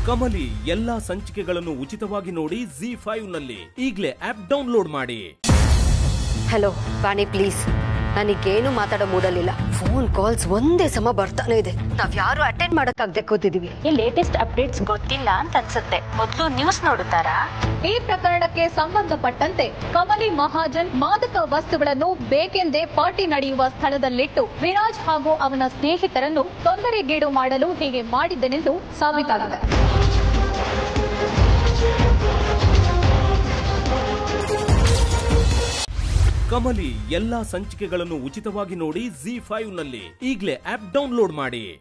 ಕಮಲಿ ಎಲ್ಲಾ ಸಂಚಿಕೆಗಳನ್ನು ಉಚಿತವಾಗಿ ನೋಡಿ ಜಿ ಫೈವ್ ನಲ್ಲಿ ಈಗಲೇ ಆಪ್ ಡೌನ್ಲೋಡ್ ಮಾಡಿ ಹಲೋ ವಾಣಿ ಪ್ಲೀಸ್ ನನಗೇನು ಮಾತಾಡೋ ಮೂಡಲಿಲ್ಲ ಫೋನ್ ಕಾಲ್ಸ್ ಒಂದೇ ಸಮ ಬರ್ತಾನೆ ಇದೆ ನಾವ್ ಯಾರು ಅಟೆಂಡ್ ಮಾಡಕ್ಕಾಗ್ದೆ ಕೂತಿದೀವಿ ಈ ಲೇಟೆಸ್ಟ್ ಅಪ್ಡೇಟ್ಸ್ ಗೊತ್ತಿಲ್ಲ ಅಂತ ಅನ್ಸುತ್ತೆ ಮೊದಲು ನ್ಯೂಸ್ ನೋಡುತ್ತಾರಾ ಈ ಪ್ರಕರಣಕ್ಕೆ ಸಂಬಂಧಪಟ್ಟಂತೆ ಕಮಲಿ ಮಹಾಜನ್ ಮಾದಕ ವಸ್ತುಗಳನ್ನು ಬೇಕೆಂದೇ ಪಾರ್ಟಿ ನಡೆಯುವ ಸ್ಥಳದಲ್ಲಿಟ್ಟು ವಿರಾಜ್ ಹಾಗೂ ಅವನ ಸ್ನೇಹಿತರನ್ನು ತೊಂದರೆಗೀಡು ಮಾಡಲು ಹೀಗೆ ಮಾಡಿದ್ದನೆಂದು ಸಾಬೀತಾಗಿದೆ ಕಮಲಿ ಎಲ್ಲಾ ಸಂಚಿಕೆಗಳನ್ನು ಉಚಿತವಾಗಿ ನೋಡಿ ಜಿ ಫೈವ್ ನಲ್ಲಿ ಈಗಲೇ ಆಪ್ ಡೌನ್ಲೋಡ್ ಮಾಡಿ